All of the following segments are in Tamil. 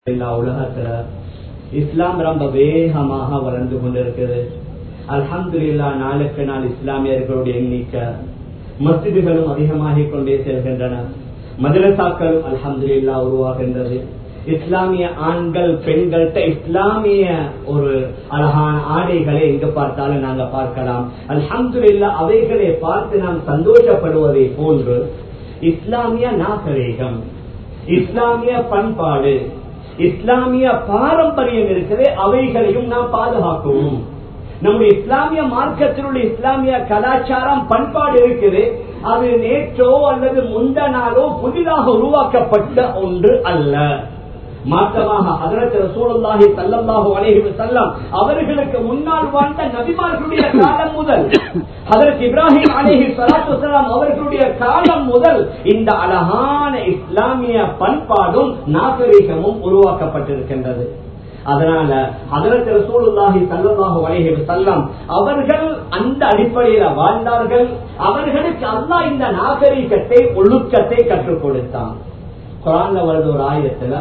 எல்லா உலகத்துல இஸ்லாம் ரொம்ப வேகமாக வளர்ந்து கொண்டிருக்கிறது அல்ஹம்துலில்லா நாளுக்கு நாள் இஸ்லாமியர்களுடைய எண்ணிக்கை மஸ்ஜிதுகளும் அதிகமாகிக் கொண்டே செல்கின்றன மதரசாக்களும் அல்ஹம்துலில்லா உருவாகின்றது இஸ்லாமிய ஆண்கள் பெண்கள்கிட்ட இஸ்லாமிய ஒரு அழகான ஆடைகளை எங்க பார்த்தாலும் நாங்க பார்க்கலாம் அல்ஹம்துலில்லா அவைகளை பார்த்து நாம் சந்தோஷப்படுவதை போன்று இஸ்லாமிய நாகரீகம் இஸ்லாமிய பண்பாடு இஸ்லாமிய பாரம்பரியம் இருக்கிறது அவைகளையும் நாம் பாதுகாக்கவும் நம்முடைய இஸ்லாமிய மார்க்கத்தினுடைய இஸ்லாமிய கலாச்சாரம் பண்பாடு இருக்குது அது நேற்றோ அல்லது முந்த நாளோ புதிதாக உருவாக்கப்பட்ட ஒன்று அல்ல மாற்றமாக ஹதரத் ரசூலுல்லாஹி ஸல்லல்லாஹு அலைஹி வஸல்லம் அவர்களுக்கு முன்னால் வாழ்ந்த நபிமார்களுடைய காலம் முதல் ஹதரத் இப்ராஹிம் அலைஹி ஸலாத்து வஸலாம் அவர்களுடைய காலம் முதல் இந்த அழகான இஸ்லாமிய பண்பாடும் நாகரிகமும் உருவாக்கப்பட்டிருக்கின்றது அதனால ஹதரத் ரசூலுல்லாஹி ஸல்லல்லாஹு அலைஹி வஸல்லம் அவர்கள் அந்த அடிப்படையில வாழ்ந்தார்கள் அவர்களுக்கு அல்லாஹ் இந்த நாகரிகத்தை ஒழுக்கத்தை கற்றுக் கொடுத்தான் குரான்ல வருது ஒரு ஆயத்துல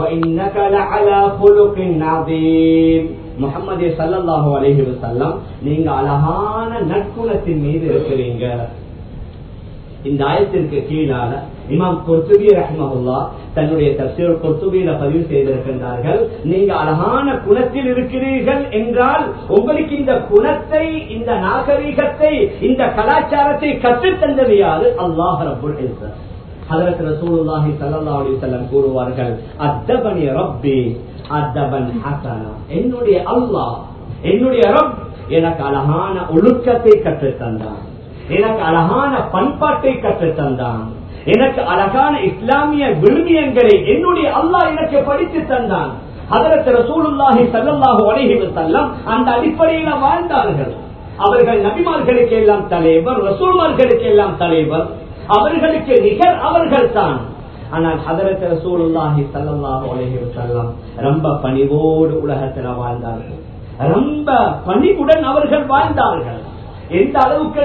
முகமது சல்லாஹூ அலஹி வசல்லம் நீங்க அழகான நற்குணத்தின் மீது இருக்கிறீங்க இந்த ஆயத்திற்கு கீழால இமாம் குர்துபி ரஹ்மஹுல்லா தன்னுடைய தப்சீர் குர்துபியில பதிவு செய்திருக்கின்றார்கள் நீங்க அழகான குணத்தில் இருக்கிறீர்கள் என்றால் உங்களுக்கு இந்த குணத்தை இந்த நாகரீகத்தை இந்த கலாச்சாரத்தை கற்றுத்தந்தது யாரு அல்லாஹ் ரபுல் இஸ்ஸத் ஹதரத் ரசூலுல்லாஹி ஸல்லல்லாஹு அலைஹி வஸல்லம் கூறுவார்கள் அத்தபனி ரப்பி அத்தபன் ஹசனா என்னுடைய அல்லாஹ் என்னுடைய ரப் எனக்கு அழகான ஒழுக்கத்தை கற்றுத் தந்தான் எனக்கு அழகான பண்பாட்டை கற்றுத் தந்தான் எனக்கு அழகான இஸ்லாமிய விழுமியங்களை என்னுடைய அல்லாஹ் எனக்கு படித்து தந்தான் ஹதரத் ரசூலுல்லாஹி ஸல்லல்லாஹு அலைஹி வஸல்லம் அந்த அடிப்படையில வாழ்ந்தார்கள் அவர்கள் நபிமார்களுக்கு எல்லாம் தலைவர் ரசூல்மார்களுக்கு எல்லாம் தலைவர் அவர்களுக்கு நிகர் அவர்கள் தான் ஆனால் ஹதரத் ரசூலுல்லாஹி ஸல்லல்லாஹு அலைஹி வஸல்லம் ரொம்ப பணிவோடு உலகத்தில் வாழ்ந்தார்கள் ரொம்ப பணிவுடன் அவர்கள் வாழ்ந்தார்கள் எந்த அளவுக்கு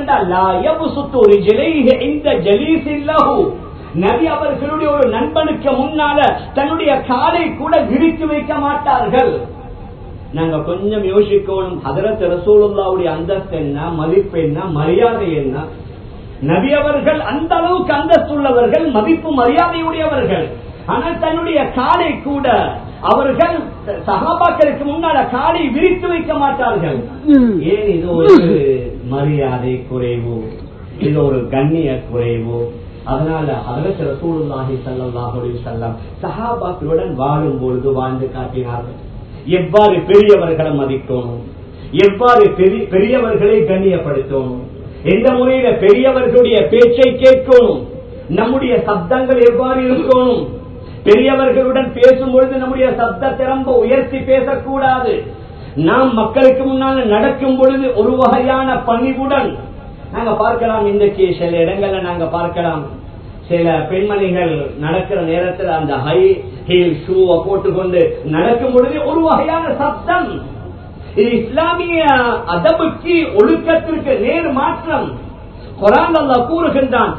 நபி அவர்களுடைய ஒரு நண்பனுக்கு முன்னால தன்னுடைய காலை கூட விரித்து வைக்க மாட்டார்கள் நாங்க கொஞ்சம் யோசிக்கணும் ஹதரத் ரசூலுல்லாவுடைய அந்தஸ்து என்ன மதிப்பு என்ன மரியாதை என்ன நபி அவர்கள் அந்த அளவுக்கு அந்தஸ்துள்ளவர்கள் மதிப்பு மரியாதையுடையவர்கள் ஆனால் தன்னுடைய காலை கூட அவர்கள் சகாபாக்களுக்கு முன்னால காலை விரித்து வைக்க மாட்டார்கள் ஏன் இது ஒரு மரியாதை குறைவு இது ஒரு கண்ணிய குறைவு அதனால அதற்கு ரசூலுல்லாஹி ஸல்லல்லாஹு அலைஹி வஸல்லம் சஹாபாக்களுடன் வாழும் பொழுது வாழ்ந்து காட்டினார்கள் எவ்வாறு பெரியவர்களை மதிக்கணும் எவ்வாறு பெரியவர்களை கண்ணியப்படுத்தணும் எந்த முறையில பெரியவர்களுடைய பேச்சை கேட்கணும் நம்முடைய சப்தங்கள் எவ்வாறு இருக்கணும் பெரியவர்களுடன் பேசும்பொழுது நம்முடைய சப்தத்தை ரொம்ப உயர்த்தி பேசக்கூடாது நாம் மக்களுக்கு முன்னால் நடக்கும் பொழுது ஒரு வகையான பணிவுடன் நாங்க பார்க்கலாம் இன்றைக்கு சில இடங்கள்ல நாங்க பார்க்கலாம் சில பெண்மணிகள் நடக்கிற நேரத்தில் அந்த ஹை ஹீல் ஷூவை போட்டுக்கொண்டு நடக்கும் பொழுது ஒரு வகையான சப்தம் இது இஸ்லாமிய அதபுக்கு ஒழுக்கத்திற்கு நேர் மாற்றம் குரான் அல்லா கூறுகின்றான்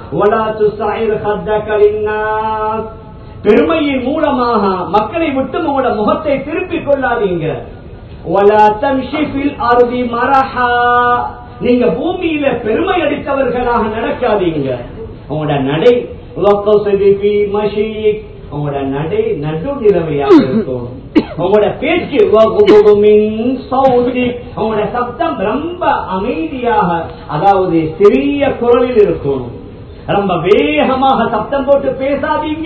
பெருமையின் மூலமாக மக்களை விட்டு உங்களோட முகத்தை திருப்பிக் கொள்ளாதீங்க நீங்க பூமியில பெருமை அடித்தவர்களாக நடக்காதீங்க உங்களோட நடை உங்களோட நடை நடு நிலவையாக இருக்கும் உங்களோட பேச்சு உங்களோட சப்தம் ரொம்ப அமைதியாக அதாவது சிறிய குரலில் இருக்கும் ரொம்ப வேகமாக சப்தம் போட்டு பேசாதீங்க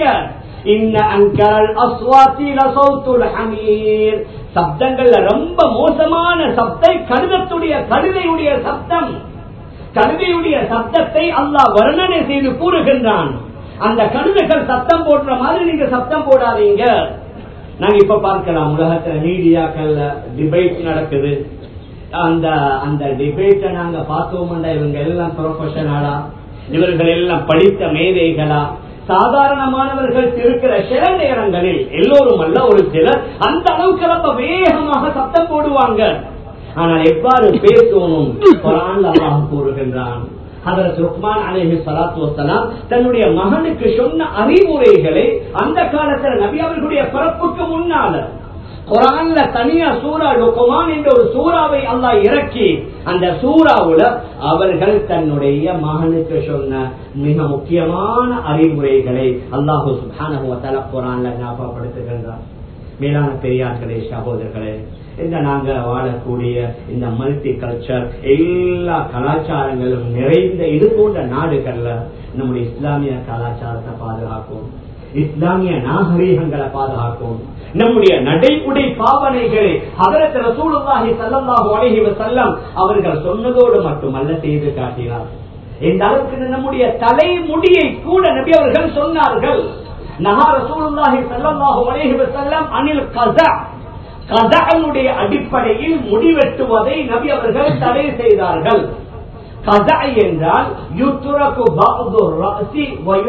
சப்தங்கள்ல ரொம்ப மோசமான சப்தை கழுதத்துடைய கழுதையுடைய சப்தம் கழுதையுடைய சப்தத்தை அல்லாஹ் வர்ணனை செய்து கூறுகின்றான் அந்த கழுதைகள் சத்தம் போடுற மாதிரி நீங்க சத்தம் போடாதீங்க நாங்க இப்ப பார்க்கலாம் உலகத்துல மீடியாக்கள்ல டிபேட் நடக்குது அந்த அந்த டிபேட்டை நாங்க பார்த்தோம்னா இவங்க எல்லாம் ப்ரொஃபஷனலா இவர்கள் எல்லாம் படித்த மேதைகளா சாதாரணமானவர்கள் இருக்கிற சில நேரங்களில் எல்லோரும் அல்ல ஒரு சிலர் அந்த அளவுக்கு ரொம்ப வேகமாக சத்தம் போடுவாங்க ஆனால் எவ்வாறு பேசணும் குரான் அல்லாஹ் கூறுகின்றான் ஹதரத் ருக்மான் அலேஹி சலாத்து வசலாம் தன்னுடைய மகனுக்கு சொன்ன அறிவுரைகளை அந்த காலத்துல நபி அவர்களுடைய பிறப்புக்கு முன்னால குரான்ல தனியா சூரா லுக்குமான் என்ற ஒரு சூறாவை அல்லாஹ் இறக்கி அந்த சூறாவுல அவர்கள் தன்னுடைய மகனுக்கு சொன்ன மிக முக்கியமான அறிவுரைகளை அல்லாஹு சுபானஹு வதஆலா குரான்ல ஞாபகப்படுத்துகின்றார் மேலான பெரியார்களே சகோதரர்களே இந்த நாங்க வாழக்கூடிய இந்த மல்டி கல்ச்சர் எல்லா கலாச்சாரங்களும் நிறைந்த இது போன்ற நாடுகள்ல நம்முடைய இஸ்லாமிய கலாச்சாரத்தை பாதுகாக்கும் இஸ்லாமிய நாகரீகங்களை பாதுகாக்கும் நம்முடைய நடைமுறை பாவனைகளை அதற்கு ரசூலுல்லாஹி ஸல்லல்லாஹு அலைஹி வஸல்லம் அவர்கள் சொன்னதோடு மட்டுமல்ல செய்து காட்டினார் இந்த அளவுக்கு நம்முடைய தலைமுடியை கூட நபி அவர்கள் சொன்னார்கள் நஹா ரசூலுல்லாஹி ஸல்லல்லாஹு அலைஹி வஸல்லம் அனில் கஸா கஸானுடைய அடிப்படையில் முடிவெட்டுவதை நபி அவர்கள் தடை செய்தார்கள் கதா என்றால் யுத்துரக்கு பாது ரசி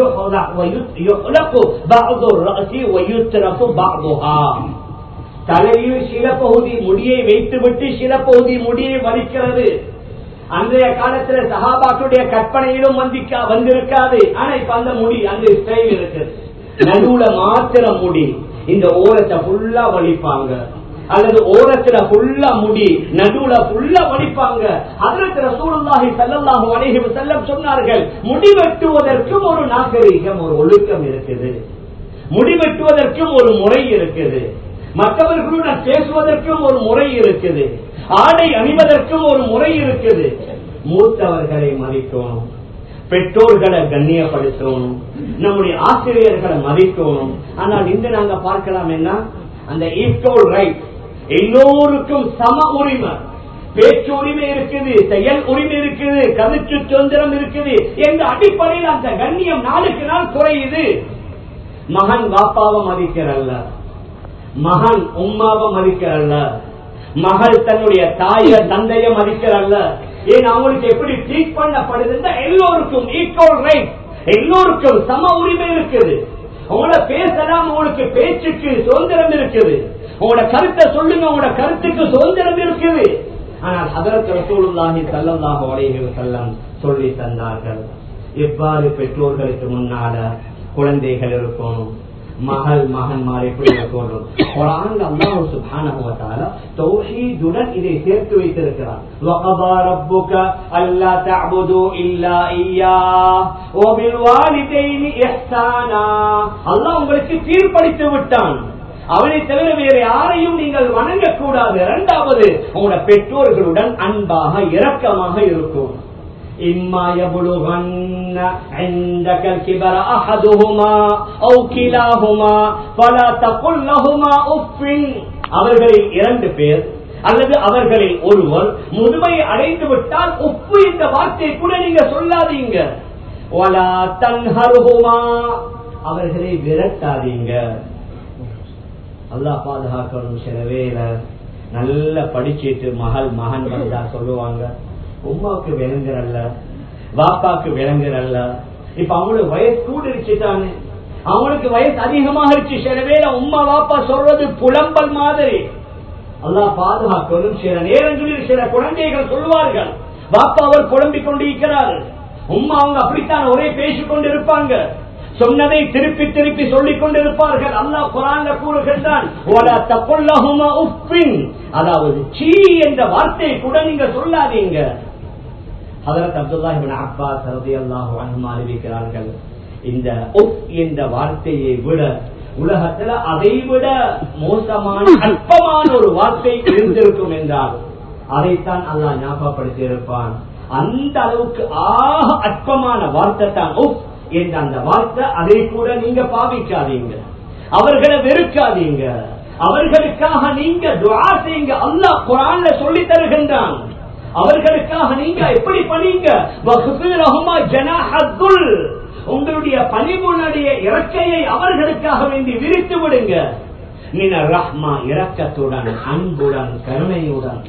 யுலக்கு பாது ரசி வயுத்துரக்கு பாதுஹா தலையில் சில பகுதி முடியை வைத்துவிட்டு சில பகுதி முடியை வலிக்கிறது அன்றைய காலத்துல சகாபாக்களுடைய கற்பனையிலும் வந்திக்கா வந்திருக்காது ஆனா இப்ப அந்த முடி அந்த ஸ்டைல் இருக்குது நடுவுல மாத்திரம் முடி இந்த ஓரத்தை ஃபுல்லா வலிப்பாங்க அல்லது ஓரத்துல ஃபுல்லா முடி நடுவுல ஃபுல்லா வலிப்பாங்க அதற்கு ரசூலுல்லாஹி ஸல்லல்லாஹு அலைஹி வஸல்லம் சொன்னார்கள் முடி வெட்டுவதற்கும் ஒரு நாகரீகம் ஒரு ஒழுக்கம் இருக்குது முடி வெட்டுவதற்கும் ஒரு முறை இருக்குது மற்றவர்களுடன் பேசுவதற்கும் ஒரு முறை இருக்குது ஆடை அணிவதற்கும் ஒரு முறை இருக்குது மூத்தவர்களை மதிக்கணும் பெற்றோர்களை கண்ணியப்படுத்தணும் நம்முடைய ஆசிரியர்களை மதிக்கணும் ஆனால் இன்று நாங்க பார்க்கலாம் என்ன அந்த ஈக்குவல் ரைட் எல்லோருக்கும் சம உரிமை பேச்சு உரிமை இருக்குது செயல் உரிமை இருக்குது கருத்து சுதந்திரம் இருக்குது என்ற அடிப்படையில் அந்த கண்ணியம் நாளுக்கு நாள் குறையுது மகன் பாப்பாவை மதிக்கிறல்ல மகன் உம்மாவை மதிக்கிறல்ல மகள் தன்னுடைய தாய தந்தைய மதிக்கிறல்ல ஏன் அவங்களுக்கு எப்படி ட்ரீட் பண்ணப்படுதுன்னா எல்லோருக்கும் ஈக்குவல் ரைட் எல்லோருக்கும் சம உரிமை இருக்குது உங்களை பேசலாம் உங்களுக்கு பேச்சுக்கு சுதந்திரம் இருக்குது உங்களோட கருத்தை சொல்லுங்க உங்களோட கருத்துக்கு சுதந்திரம் இருக்குது ஆனால் அதற்கு ரசூலுல்லாஹி ஸல்லல்லாஹு அலைஹி வஸல்லம் சொல்லி தந்தார்கள் எவ்வாறு பெற்றோர்களுக்கு முன்னால குழந்தைகள் இருக்கணும் மகள் மகன்மார் எப்படி இருக்கணும் குரான் அல்லாஹ் சுப்ஹானஹு வ தஆலா தௌஹீதுடன் இதை சேர்த்து வைத்திருக்கிறார் வகபா ரப்புக அல்லா தஅபுது இல்லா இய்யா வ பில் வாலிதைனி இஹ்சானா அல்லாஹ் உங்களுக்கு தீர்ப்பளித்து விட்டான் அவனை தவிர வேறு யாரையும் நீங்கள் வணங்கக்கூடாது இரண்டாவது உங்களோட பெற்றோர்களுடன் அன்பாக இரக்கமாக இருக்கும் إما يبلغن عندك الكبر أحدهما أو كلاهما فلا تقل لهما أف அவர்களில் இரண்டு பேர் அல்லது அவர்களில் ஒருவர் முதுமை அடைந்து விட்டால் உப்பு என்ற வார்த்தை கூட நீங்க சொல்லாதீங்க ஒலா தன்ஹருகுமா அவர்களை விரட்டாதீங்க அல்லாஹ் பாதுகாக்கணும் சில வேலை நல்லா படிச்சிட்டு மகள் மகன் வந்தா சொல்லுவாங்க உமாவுக்கு விளங்குறல்ல வாப்பாக்கு விளங்குறல்ல இப்ப அவங்களுக்கு வயசு கூட இருச்சுட்டானு அவங்களுக்கு வயசு அதிகமாக இருச்சு சில வேளை உமா வாப்பா சொல்றது புலம்பல் மாதிரி அல்லாஹ் பாதுகாக்கணும் சில நேரங்களில் சில குழந்தைகள் சொல்வார்கள் வாப்பா அவர் புலம்பிக் கொண்டிருக்கிறார் உம்மா அவங்க அப்படித்தான் ஒரே பேசிக் கொண்டிருப்பாங்க சொன்னதை திருப்பி திருப்பி சொல்லிக் கொண்டிருப்பார்கள் அல்லாஹ் குரான்ல கூறுகின்றான் அதாவது சீ என்ற வார்த்தையை கூட நீங்க சொல்லாதீங்க அதற்கு அப்துல்லாஹிபின் அப்பாஸ் ரலியல்லாஹு அன்ஹு அறிவிக்கிறார்கள் இந்த உப் என்ற வார்த்தையை விட உலகத்துல அதை விட மோசமான அற்பமான ஒரு வார்த்தை இருந்திருக்கும் என்றால் அதைத்தான் அல்லாஹ் ஞாபகப்படுத்தி இருப்பான் அந்த அளவுக்கு ஆக அற்பமான வார்த்தை தான் உப் என்ற அந்த வார்த்தை அதை கூட நீங்க பாவிக்காதீங்க அவர்களை வெறுக்காதீங்க அவர்களுக்காக நீங்க துவா செய்யுங்க அல்லாஹ் குரான்ல சொல்லி தருகின்றான் அவர்களுக்காக நீங்க எப்படி பண்ணீங்க ஜனாஹத்துல் உங்களுடைய பணிவுடைய இறக்கையை அவர்களுக்காக வேண்டி விரித்து விடுங்க நீன ரஹ்மா இரக்கத்துடன் அன்புடன் கருணையுடன்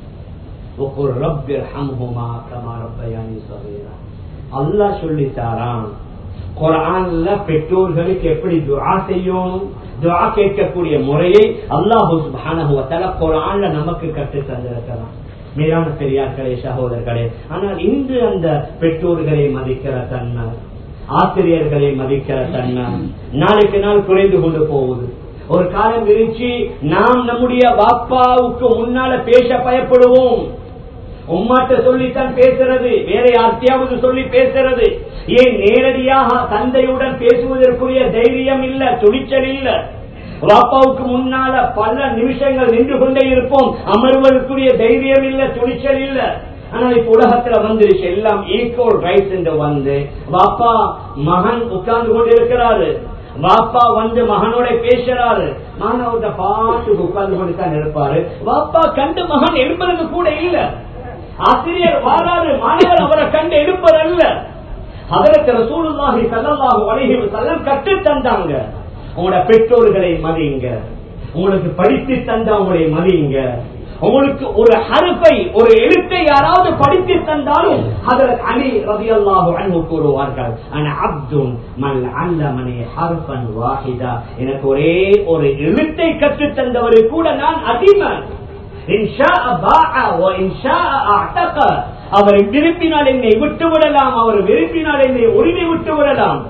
அல்லாஹ் சொல்லித்தாரான் குரான்ல பெற்றோர்களுக்கு எப்படி துவா செய்யணும் துவா கேட்கக்கூடிய முறையை அல்லாஹு குரான்ல நமக்கு கற்று தந்திருக்கிறான் மேலான பெரியார்களே சகோதரர்களே ஆனால் இன்று அந்த பெற்றோர்களை மதிக்கிற தன்மை ஆசிரியர்களை மதிக்கிற தன்மை நாளுக்கு நாள் குறைந்து கொண்டு போகுது ஒரு காலம் விரிச்சு நாம் நம்முடைய பாப்பாவுக்கு முன்னால பேச பயப்படுவோம் உம்மாட்ட சொல்லித்தான் பேசுறது வேற யார்த்தையாவது சொல்லி பேசுறது ஏன் நேரடியாக தந்தையுடன் பேசுவதற்குரிய தைரியம் இல்ல துணிச்சல் இல்ல பாப்பாவுக்கு முன்னால பல நிமிஷங்கள் நின்று கொண்டே இருப்போம் அமர்வதற்குரிய தைரியம் இல்ல துணிச்சல் இல்ல ஆனால் இப்ப உலகத்துல வந்துருச்சு எல்லாம் ஈக்குவல் ரைட்ஸ் என்று வந்து பாப்பா மகன் உட்கார்ந்து கொண்டு இருக்கிறாரு வாப்பா வந்து மகனோட பேசுறாரு மகன் அவர்கிட்ட பாட்டு உட்கார்ந்து கொண்டு தான் இருப்பாரு வாப்பா கண்டு மகன் எழுப்பது கூட இல்ல ஆசிரியர் வாராரு மாணவர் அவரை கண்டு எழுப்பர் அல்ல அதற்கு ரசூலுல்லாஹி ஸல்லல்லாஹு அலைஹி வஸல்லம் கற்று தந்தாங்க உங்களோட பெற்றோர்களை மதியுங்க உங்களுக்கு படித்து தந்த உங்களை மதியுங்க உங்களுக்கு ஒரு ஹருப்பை ஒரு எழுத்தை யாராவது படித்து தந்தாலும் அதற்கு அலி ரவி அல்லாஹு அன்பு கூறுவார்கள் ஆனா அப்துன் மல் அல்லமனே ஹர்பன் வாஹிதா எனக்கு ஒரே ஒரு எழுத்தை கற்று தந்தவரை கூட நான் அடிமை அவர் விரும்பினால் என்னை விட்டு விடலாம் அவர் விரும்பினால் என்னை உரிமை விட்டு விடலாம்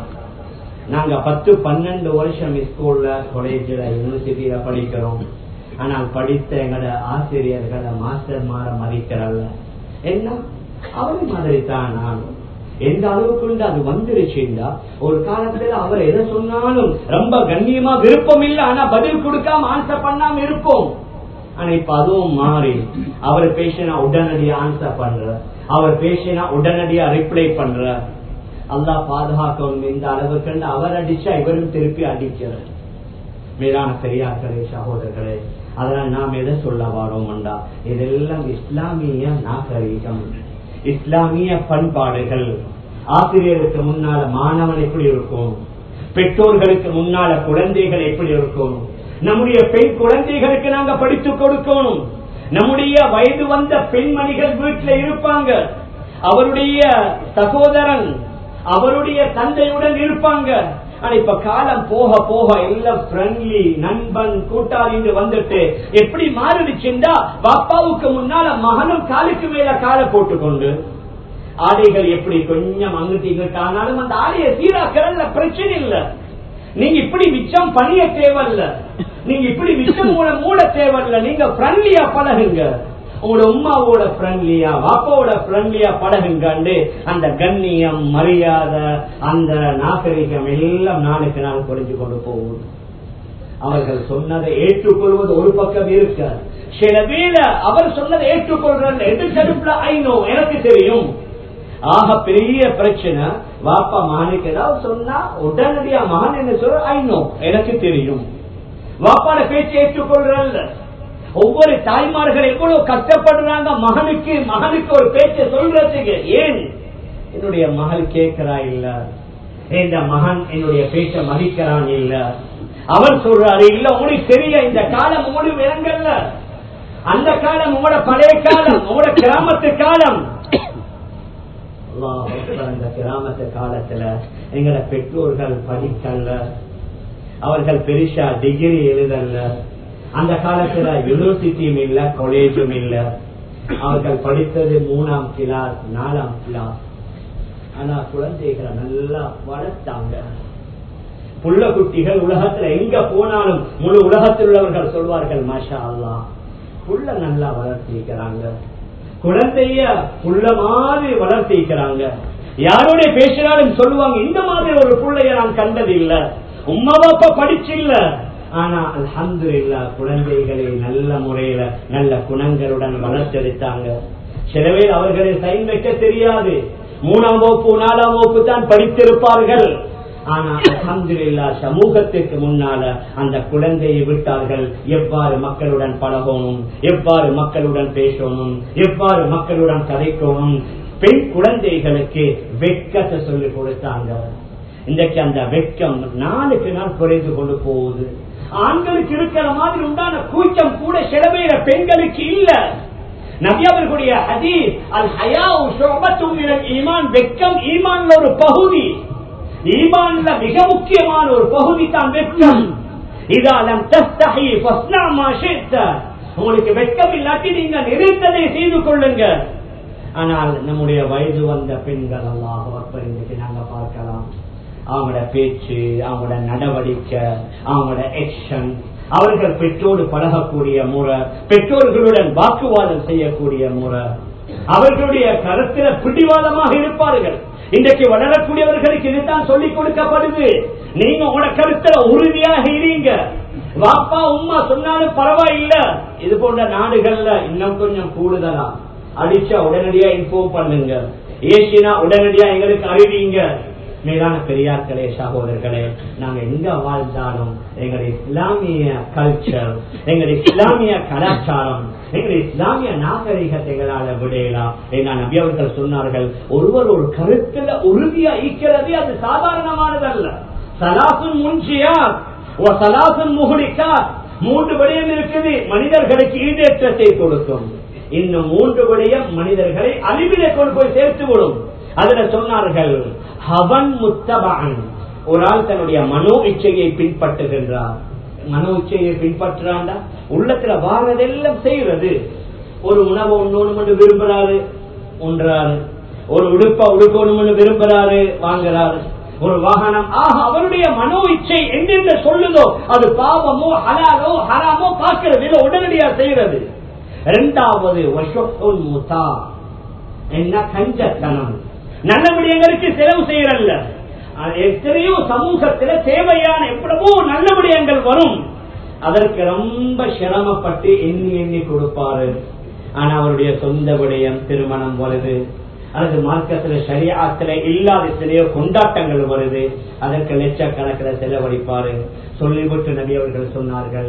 நாங்க பத்து பன்னெண்டு வருஷம் ஸ்கூல்ல காலேஜ்ல யூனிவர்சிட்டியில படிக்கிறோம் ஆனால் படித்த எங்கட ஆசிரியர்களை மாஸ்டர் மாற மதிக்கிறல்ல என்ன அவரை மாதிரி தான் நான் எந்த அளவுக்கு அது வந்துருச்சுண்டா ஒரு காலத்துல அவர் எதை சொன்னாலும் ரொம்ப கண்ணியமா விருப்பம் இல்லை ஆனா பதில் கொடுக்காம ஆன்சர் பண்ணாம இருப்போம் ஆனா இப்ப அதுவும் மாறி அவர் பேசினா உடனடியா ஆன்சர் பண்ற அவர் பேசினா உடனடியா ரிப்ளை பண்ற அல்லா பாதுகாக்கணும் இந்த அளவுக்கு அவர் அடிச்சா இவரும் திருப்பி அடிக்கிறார் மேலான பெரியார்களே சகோதரர்களே அதனால் நாம் எதை சொல்ல வாரோம்டா இதெல்லாம் இஸ்லாமிய நாகரீகம் இஸ்லாமிய பண்பாடுகள் ஆசிரியருக்கு முன்னால மாணவன் எப்படி இருக்கும் பெற்றோர்களுக்கு முன்னால குழந்தைகள் எப்படி இருக்கும் நம்முடைய பெண் குழந்தைகளுக்கு நாங்க படித்து கொடுக்கணும் நம்முடைய வயது வந்த பெண்மணிகள் வீட்டில் இருப்பாங்க அவருடைய சகோதரன் அவருடைய தந்தையுடன் இருப்பாங்க ஆனா இப்ப காலம் போக போக எல்லாம் ஃப்ரெண்ட்லி நண்பன் கூட்டாளின்னு வந்துட்டு எப்படி மாறிடுச்சுண்டா பாப்பாவுக்கு முன்னால மகனும் காலுக்கு மேல காலை போட்டுக்கொண்டு ஆடைகள் எப்படி கொஞ்சம் அங்கிட்டு இங்கிட்டு ஆனாலும் அந்த ஆடையை சீராக்கிறதுல பிரச்சனை இல்ல நீங்க இப்படி மிச்சம் பணிய தேவையில்ல நீங்க இப்படி மிச்சம் மூல மூட தேவையில்ல நீங்க ஃப்ரெண்ட்லியா பழகுங்க உங்களோட உமாவோட ஃப்ரெண்ட்லியா வாப்பாவோட ஃப்ரெண்ட்லியா பழகுங்காண்டு அந்த கண்ணியம் மரியாதை அந்த நாகரிகம் எல்லாம் நாளுக்கு நாள் குறைஞ்சு கொண்டு போகும் அவர்கள் சொன்னதை ஏற்றுக்கொள்வது ஒரு பக்கம் இருக்க சில வேலை அவர் சொன்னதை ஏற்றுக்கொள்றது எதிர்த்தடுப்புல ஐநோ எனக்கு தெரியும் ஆக பெரிய பிரச்சனை வாப்பா மகனுக்கு ஏதாவது சொன்னா உடனடியா மகன் என்ன சொல்ற ஐநோ எனக்கு தெரியும் வாப்பாட பேச்சு ஏற்றுக்கொள்றல்ல ஒவ்வொரு தாய்மார்கள் எவ்வளவு கஷ்டப்படுறாங்க மகனுக்கு மகனுக்கு ஒரு பேச்சை சொல்றதுக்கு ஏன் என்னுடைய மகள் கேட்கிறா இல்ல இந்த மகன் என்னுடைய பேச்ச மதிக்கிறான் இல்ல அவர் சொல்றாரு இல்ல உங்களுக்கு தெரிய இந்த காலம் உங்களோட விலங்கல்ல அந்த காலம் உங்களோட பழைய காலம் உங்களோட கிராமத்து காலம் அந்த கிராமத்து காலத்துல எங்களோட பெற்றோர்கள் படிக்கல அவர்கள் பெருசா டிகிரி எழுதல்ல அந்த காலத்துல யூனிவர்சிட்டியும் இல்ல காலேஜும் இல்ல அவர்கள் படித்தது மூணாம் கிளாஸ் நாலாம் கிளாஸ் ஆனா குழந்தைகளை நல்லா வளர்த்தாங்க புள்ள குட்டிகள் உலகத்துல எங்க போனாலும் முழு உலகத்தில் உள்ளவர்கள் சொல்வார்கள் மாஷா அல்லா புள்ள நல்லா வளர்த்திருக்கிறாங்க குழந்தைய புள்ள மாதிரி வளர்த்திருக்கிறாங்க யாரோட பேசினாலும் சொல்லுவாங்க இந்த மாதிரி ஒரு பிள்ளைய நான் கண்டதில்லை உமா பாப்பா படிச்சில்ல ஆனா அல்ஹந்து இல்லா குழந்தைகளை நல்ல முறையில நல்ல குணங்களுடன் வளர்த்தெடுத்தாங்க சில பேர் அவர்களை சைன் வைக்க தெரியாது மூணாம் வகுப்பு நாலாம் வகுப்பு தான் படித்திருப்பார்கள் ஆனா அல்ஹம்துலில்லா சமூகத்திற்கு முன்னால அந்த குழந்தையை விட்டார்கள் எவ்வாறு மக்களுடன் பழகணும் எவ்வாறு மக்களுடன் பேசணும் எவ்வாறு மக்களுடன் கதைக்கணும் பெண் குழந்தைகளுக்கு வெட்கத்தை சொல்லிக் கொடுத்தாங்க இன்றைக்கு அந்த வெட்கம் நாளுக்கு நாள் குறைந்து கொண்டு போகுது ஆண்களுக்கு இருக்கிற மாதிரி உண்டான கூச்சம் கூட சில பேர பெண்களுக்கு இல்ல நபியவர்களுடைய ஹதீஸ் அல் ஹயா ஈமான் வெட்கம் ஈமான்ல ஒரு பகுதி ஈமான்ல மிக முக்கியமான ஒரு பகுதி தான் வெட்கம் இதாலம் தஸ்தஹி ஃபஸ்னா மா ஷித்த உங்களுக்கு வெட்கம் இல்லாட்டி நீங்க நினைத்ததை செய்து கொள்ளுங்க ஆனால் நம்முடைய வயது வந்த பெண்கள் அல்லாஹ் இன்னைக்கு நாங்க பார்க்கலாம் அவங்களோட பேச்சு அவங்களோட நடவடிக்கை அவங்களோட ஆக்ஷன் அவர்கள் பெற்றோடு பழகக்கூடிய முறை பெற்றோர்களுடன் வாக்குவாதம் செய்யக்கூடிய முறை அவர்களுடைய கருத்தில பிடிவாதமாக இருப்பார்கள் இன்றைக்கு வளரக்கூடியவர்களுக்கு இதுதான் சொல்லிக் கொடுக்கப்படுது நீங்க உங்களோட கருத்துல உறுதியாக இருங்க வாப்பா உமா சொன்னாலும் பரவாயில்ல இது போன்ற நாடுகள்ல இன்னும் கொஞ்சம் கூடுதலா அடிச்சா உடனடியா இன்ஃபார்ம் பண்ணுங்க ஏசினா உடனடியா எங்களுக்கு அறிவிங்க மேலான பெரியார்களே சகோதரர்களே நாங்க எங்க வாழ்ந்தாலும் எங்களுடைய இஸ்லாமிய கல்ச்சர் எங்களுடைய இஸ்லாமிய கலாச்சாரம் எங்களுடைய இஸ்லாமிய நாகரிகத்தை எங்களால விடையலாம் ஏன்னா நபி அவர்கள் சொன்னார்கள் ஒருவர் ஒரு கருத்துல உறுதியா ஈக்கிறது அது சாதாரணமானதல்ல சலாசுன் முன்சியா சலாசுன் முகுலிக்கா மூன்று விடயம் இருக்குது மனிதர்களுக்கு ஈடேற்றத்தை கொடுக்கும் இன்னும் மூன்று விடயம் மனிதர்களை அழிவிலே கொண்டு போய் சேர்த்து விடும் அதுல சொன்னார்கள் ஹவன் முத்தபான் ஒரு ஆள் தன்னுடைய மனோ இச்சையை பின்பற்றுகின்றார் மனோ இச்சையை பின்பற்றுறாண்டா உள்ளத்துல வாரதெல்லாம் செய்யறது ஒரு உணவை ஒன்னொன்னு விரும்புறாரு உண்றாரு ஒரு உடுப்ப உடுக்கணும்னு விரும்புறாரு வாங்குறாரு ஒரு வாகனம் ஆக அவருடைய மனோ இச்சை என்னென்ன சொல்லுதோ அது பாவமோ ஹலாலோ ஹராமோ பார்க்கிறது இல்ல உடனடியா செய்யறது இரண்டாவது முத்தா என்ன கஞ்சத்தனம் நல்ல விடயங்களுக்கு செலவு செய்யறல்ல எத்தனையோ சமூகத்துல தேவையான எவ்வளவோ நல்ல விடயங்கள் வரும் அதற்கு ரொம்ப சிரமப்பட்டு எண்ணி எண்ணி கொடுப்பாரு ஆனா அவருடைய சொந்த விடயம் திருமணம் வருது அல்லது மார்க்கத்துல சரியாத்துல இல்லாத எத்தனையோ கொண்டாட்டங்கள் வருது அதற்கு லட்சக்கணக்கில் செலவழிப்பாரு சொல்லிவிட்டு நபி அவர்கள் சொன்னார்கள்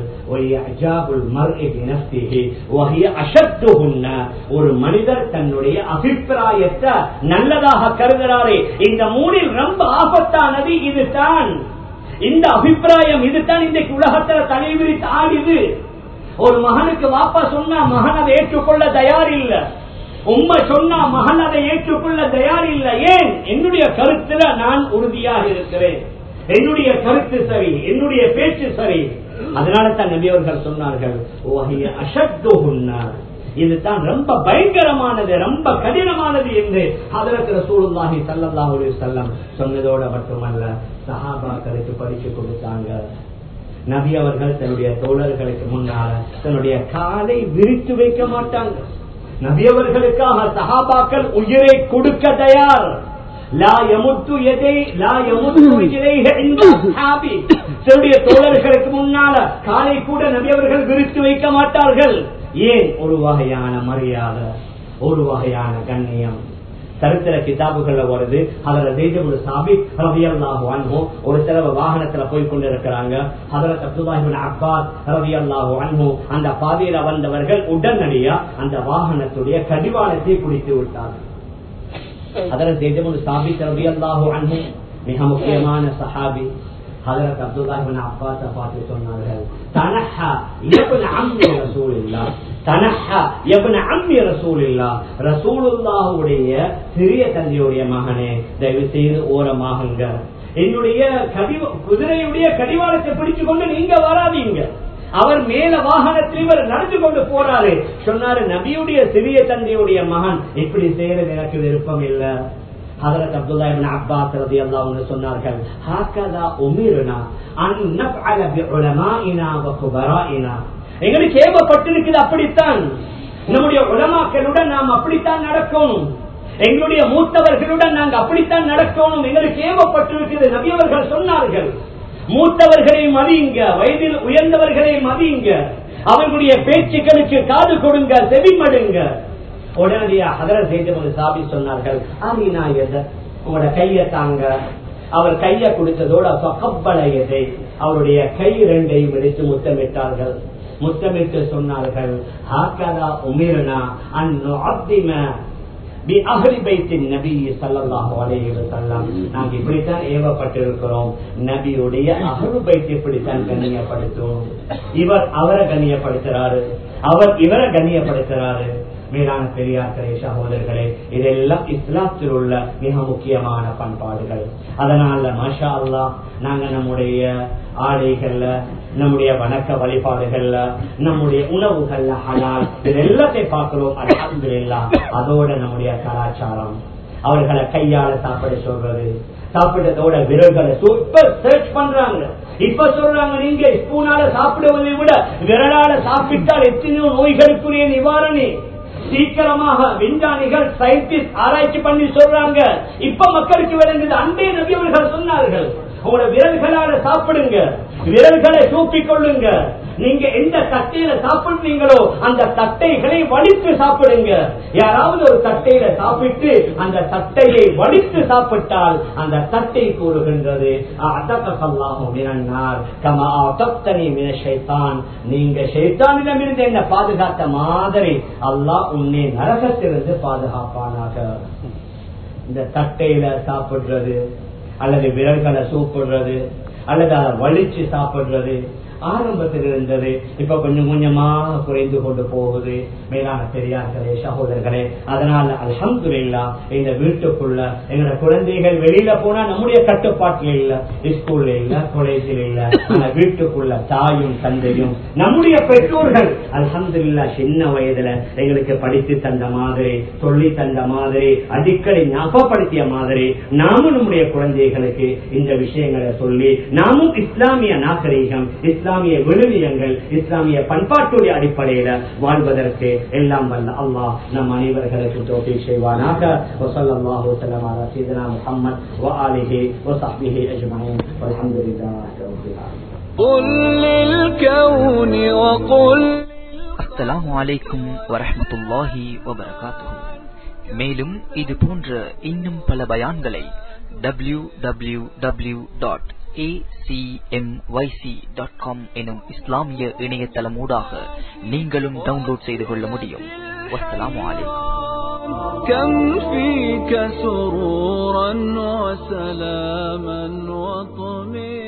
ஒரு மனிதர் தன்னுடைய அபிப்பிராயத்தை நல்லதாக கருதுகிறாரே இந்த மூணில் ரொம்ப ஆபத்தானது இதுதான் இந்த அபிப்பிராயம் இதுதான் இன்றைக்கு உலகத்துல தலைவிரித்து ஆடிது ஒரு மகனுக்கு வாப்பா சொன்னா மகன் அதை ஏற்றுக்கொள்ள தயார் இல்லை உண்மை சொன்னா மகன் அதை ஏற்றுக்கொள்ள தயார் இல்லை ஏன் என்னுடைய கருத்துல நான் உறுதியாக இருக்கிறேன் என்னுடைய கருத்து சரி என்னுடைய பேச்சு சரி அதனால தான் நபி அவர்கள் சொன்னார்கள் இதுதான் ரொம்ப பயங்கரமானது ரொம்ப கடினமானது என்று அதற்கு ரசூலுல்லாஹி ஸல்லல்லாஹு அலைஹி வஸல்லம் சொன்னதோட மட்டுமல்ல சஹாபாக்களுக்கு படிச்சு கொடுத்தாங்க நபி அவர்கள் தன்னுடைய தோழர்களுக்கு முன்னால தன்னுடைய காலை விரித்து வைக்க மாட்டாங்க நபியவர்களுக்காக சஹாபாக்கள் உயிரை கொடுக்க தயார் லா யமுத்து எதை லா யமுத்து இலைஹ இந்த அஸ்ஹாபி தன்னுடைய தோழர்களுக்கு முன்னால காலை கூட நபியவர்கள் விரித்து வைக்க மாட்டார்கள் ஏன் ஒரு வகையான மரியாதை ஒரு வகையான கண்ணியம் சரித்திர கிதாபுகள்ல வருது அதுல தேஜபுல் சாபி ரவியல்லாஹு அன்ஹு ஒரு தடவை வாகனத்துல போய் கொண்டிருக்கிறாங்க அதுல அப்துல்லாஹிபின் அப்பாஸ் ரவியல்லாஹு அன்ஹு அந்த பாதையில வந்தவர்கள் உடனடியா அந்த வாகனத்துடைய கடிவாளத்தை பிடித்து விட்டார்கள் அதுல தேஜபுல் சாபி ரவியல்லாஹு அன்ஹு மிக முக்கியமான சஹாபி ஹதரத் அப்துல்லாஹிபின் அப்பாஸ பார்த்து சொன்னார்கள் தனஹா இப்னு அம்மி ரசூலில்லாஹ் தனஹா இப்னு அம்மி ரசூலில்லாஹ் ரசூலுல்லாஹ்வுடைய சிறிய தந்தையுடைய மகனே தயவு செய்து ஓரமாகுங்க என்னுடைய கடி குதிரையுடைய கடிவாளத்தை பிடிச்சு கொண்டு நீங்க வராதீங்க அவர் மேல வாகனத்தில் இவர் நடந்து கொண்டு போறாரு சொன்னாரு நபியுடைய சிறிய தந்தையுடைய மகன் இப்படி செய்யறது எனக்கு விருப்பம் இல்லை ஹதரத் அப்துல்லா இப்னு அப்பாஸ் ரலியல்லாஹு அன்ஹு சொன்னார்கள் ஹாகதா உமிர்னா அன் நஃஅல பிஉலமாஇனா வ குபராஇனா எங்களுக்கு ஏவப்பட்டிருக்குது அப்படித்தான் நம்முடைய உலமாக்களுடன் நாம் அப்படித்தான் நடக்கணும் எங்களுடைய மூத்தவர்களுடன் நாங்க அப்படித்தான் நடக்கணும் எங்களுக்கு ஏவப்பட்டிருக்குது நபியவர்கள் சொன்னார்கள் மூத்தவர்களை மதியுங்க வயதில் உயர்ந்தவர்களை மதியுங்க அவர்களுடைய பேச்சுக்களுக்கு காது கொடுங்க செவிமடுங்க உடனடியா ஹதர செய்தவங்க சாபி சொன்னார்கள் ஆமீனா எத உங்களோட கைய தாங்க அவர் கைய கொடுத்ததோட கப்பலையதை அவருடைய கை ரெண்டையும் எடுத்து முத்தமிட்டார்கள் முத்தமிட்டு சொன்னார்கள் ஹாக்கதா உமிரனா அன்னு அப்திம நாங்க இப்படித்தான் ஏவப்பட்டிருக்கிறோம் நபியுடைய அகரு பைத்து இப்படித்தான் கண்ணியப்படுத்தும் இவர் அவரை கண்ணியப்படுத்துறாரு அவர் இவரை கண்ணியப்படுத்துறாரு மேலான பெரியார்களே சகோதரர்களே இதெல்லாம் இஸ்லாத்தில் உள்ள மிக முக்கியமான பண்பாடுகள் அதனால மஷா அல்லா நாங்க நம்முடைய ஆடைகள்ல நம்முடைய வணக்க வழிபாடுகள்ல நம்முடைய உணவுகள்ல ஹலால் இது எல்லாத்தையும் பார்க்கிறோம் அல்ஹம்துலில்லாஹ் அதோட நம்முடைய கலாச்சாரம் அவர்களை கையால சாப்பிட சொல்றது சாப்பிட்டதோட விரல்களை சூப்பர் சர்ச் பண்றாங்க இப்ப சொல்றாங்க நீங்க ஸ்பூனால சாப்பிடுவதை விட விரலால சாப்பிட்டால் எத்தனையோ நோய்களுக்குரிய நிவாரணி சீக்கிரமாக விஞ்ஞானிகள் சயின்டிஸ்ட் ஆராய்ச்சி பண்ணி சொல்றாங்க இப்ப மக்களுக்கு விளங்குது அன்பே நபி அவர்கள் சொன்னார்கள் உங்களோட விரல்களால சாப்பிடுங்க விரல்களை சூப்பிக் கொள்ளுங்க நீங்க எந்த தட்டையில சாப்பிடுறீங்களோ அந்த தட்டைகளை வடித்து சாப்பிடுங்க யாராவது ஒரு தட்டையில சாப்பிட்டு அந்த தட்டையை வடித்து சாப்பிட்டால் அந்த தட்டை கூறுகின்றது நீங்க ஷைத்தானிடமிருந்து என்ன பாதுகாத்த மாதிரி அல்லாஹ் உன்னை நரகத்திலிருந்து பாதுகாப்பானாக இந்த தட்டையில சாப்பிடுறது அல்லது விரல்களை சூப்பிடுறது அல்லது அதை வலிச்சு சாப்பிடுறது ஆரம்பத்தில் இருந்தது இப்ப கொஞ்சம் கொஞ்சமாக குறைந்து கொண்டு போகுது மேலான பெரியார்களே சகோதரர்களே அதனால அல்ஹம்துலில்லா இந்த வீட்டுக்குள்ள எங்களோட குழந்தைகள் வெளியில போனா நம்முடைய கட்டுப்பாட்டில் இல்ல ஸ்கூல்ல இல்ல காலேஜில் இல்ல ஆனா வீட்டுக்குள்ள தாயும் தந்தையும் நம்முடைய பெற்றோர்கள் அல்ஹம்துலில்லா சின்ன வயதுல எங்களுக்கு படித்து தந்த மாதிரி சொல்லி தந்த மாதிரி அடிக்கடி ஞாபகப்படுத்திய மாதிரி நாமும் நம்முடைய குழந்தைகளுக்கு இந்த விஷயங்களை சொல்லி நாமும் இஸ்லாமிய நாகரீகம் இஸ்லாமிய விழுமியங்கள் இஸ்லாமிய பண்பாட்டுடைய அடிப்படையில வாழ்வதற்கு எல்லாம் வல்ல அல்லாஹ் நம் அனைவர்களுக்கு தோப்பி செய்வானாக وصلى الله وسلم على سيدنا محمد وآله وصحبه أجمعين والحمد لله رب العالمين قل للكون وقل அஸ்ஸலாமு அலைக்கும் வரஹ்மத்துல்லாஹி வபரகாத்துஹு மேலும் இது போன்ற இன்னும் பல பயான்களை டபிள்யூ டபிள்யூ டபிள்யூ டாட் எனும் இஸ்லாமிய இணையதளமூடாக நீங்களும் டவுன்லோட் செய்து கொள்ள முடியும் வஸ்ஸலாமு அலைக்கும் كم فيك سرورا وسلاما وطمئنا